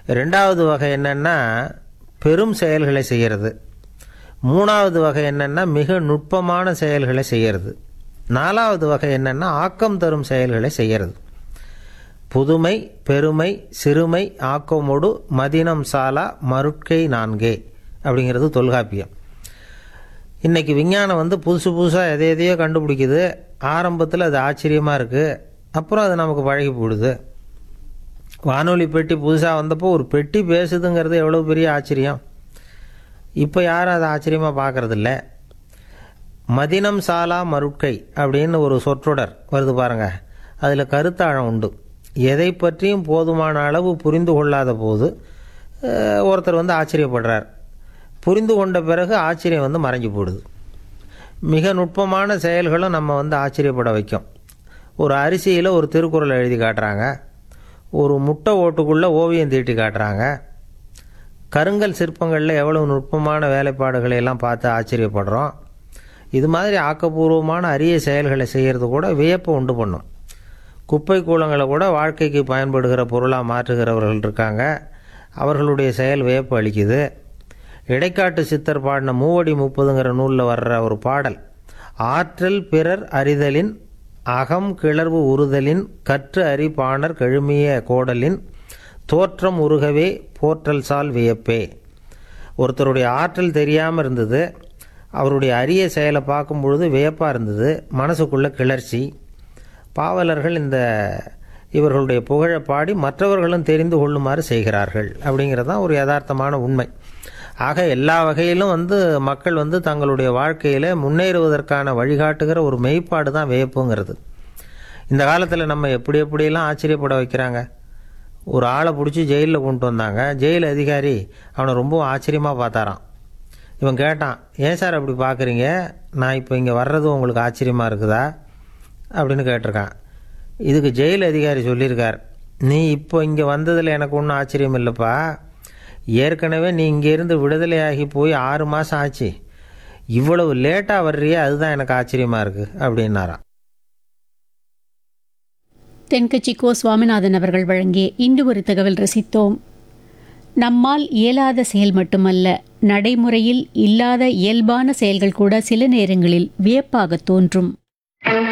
ரெண்டாவது வகை என்னென்னா பெரும் செயல்களை செய்கிறது மூணாவது வகை என்னென்னா மிக நுட்பமான செயல்களை செய்கிறது நாலாவது வகை என்னென்னா ஆக்கம் தரும் செயல்களை செய்கிறது புதுமை பெருமை சிறுமை ஆக்கமொடு மதினம் சாலா மருட்கை நான்கே அப்படிங்கிறது தொல்காப்பியம் இன்றைக்கி விஞ்ஞானம் வந்து புதுசு புதுசாக எதை எதையோ கண்டுபிடிக்குது ஆரம்பத்தில் அது ஆச்சரியமாக இருக்குது அப்புறம் அது நமக்கு பழகி போடுது வானொலி பெட்டி புதுசாக வந்தப்போ ஒரு பெட்டி பேசுதுங்கிறது எவ்வளோ பெரிய ஆச்சரியம் இப்போ யாரும் அதை ஆச்சரியமாக பார்க்குறதில்ல மதினம் சாலா மருட்கை அப்படின்னு ஒரு சொற்றொடர் வருது பாருங்க அதில் கருத்தாழம் உண்டு எதை பற்றியும் போதுமான அளவு புரிந்து கொள்ளாத போது அஹ், ஒருத்தர் வந்து ஆச்சரியப்படுறார் புரிந்து கொண்ட பிறகு ஆச்சரியம் வந்து மறைஞ்சு போடுது மிக நுட்பமான செயல்களும் நம்ம வந்து ஆச்சரியப்பட வைக்கும் ஒரு அரிசியில் ஒரு திருக்குறள் எழுதி காட்டுறாங்க ஒரு முட்டை ஓட்டுக்குள்ளே ஓவியம் தீட்டி காட்டுறாங்க கருங்கல் சிற்பங்களில் எவ்வளவு நுட்பமான வேலைப்பாடுகளை எல்லாம் பார்த்து ஆச்சரியப்படுறோம் இது மாதிரி ஆக்கப்பூர்வமான அரிய செயல்களை செய்கிறது கூட வியப்பை உண்டு பண்ணும் குப்பை கூலங்களை கூட வாழ்க்கைக்கு பயன்படுகிற பொருளாக மாற்றுகிறவர்கள் இருக்காங்க அவர்களுடைய செயல் வியப்பு அளிக்குது இடைக்காட்டு சித்தர் பாடின மூவடி முப்பதுங்கிற நூலில் வர்ற ஒரு பாடல் ஆற்றல் பிறர் அறிதலின் அகம் கிளர்வு உறுதலின் கற்று அறி பாணர் கழுமிய கோடலின் தோற்றம் உருகவே போற்றல் சால் வியப்பே ஒருத்தருடைய ஆற்றல் தெரியாமல் இருந்தது அவருடைய அரிய செயலை பார்க்கும் பொழுது வியப்பாக இருந்தது மனசுக்குள்ள கிளர்ச்சி பாவலர்கள் இந்த இவர்களுடைய புகழை பாடி மற்றவர்களும் தெரிந்து கொள்ளுமாறு செய்கிறார்கள் அப்படிங்கிறது தான் ஒரு யதார்த்தமான உண்மை ஆக எல்லா வகையிலும் வந்து மக்கள் வந்து தங்களுடைய வாழ்க்கையில் முன்னேறுவதற்கான வழிகாட்டுகிற ஒரு மெய்ப்பாடு தான் வியப்புங்கிறது இந்த காலத்தில் நம்ம எப்படி எப்படியெல்லாம் ஆச்சரியப்பட வைக்கிறாங்க ஒரு ஆளை பிடிச்சி ஜெயிலில் கொண்டு வந்தாங்க ஜெயில் அதிகாரி அவனை ரொம்ப ஆச்சரியமாக பார்த்தாராம் இவன் கேட்டான் ஏன் சார் அப்படி பார்க்குறீங்க நான் இப்போ இங்கே வர்றது உங்களுக்கு ஆச்சரியமாக இருக்குதா அப்படின்னு கேட்டிருக்கான் இதுக்கு ஜெயில் அதிகாரி சொல்லியிருக்கார் நீ இப்போ இங்கே வந்ததில் எனக்கு ஒன்றும் ஆச்சரியம் இல்லைப்பா ஏற்கனவே நீ இங்கேருந்து விடுதலையாகி போய் ஆறு மாதம் ஆச்சு இவ்வளவு லேட்டாக வர்றியே அதுதான் எனக்கு ஆச்சரியமாக இருக்குது அப்படின்னாராம் தென்கட்சி கோ சுவாமிநாதன் அவர்கள் வழங்கிய இன்று ஒரு தகவல் ரசித்தோம் நம்மால் இயலாத செயல் மட்டுமல்ல நடைமுறையில் இல்லாத இயல்பான செயல்கள் கூட சில நேரங்களில் வியப்பாக தோன்றும்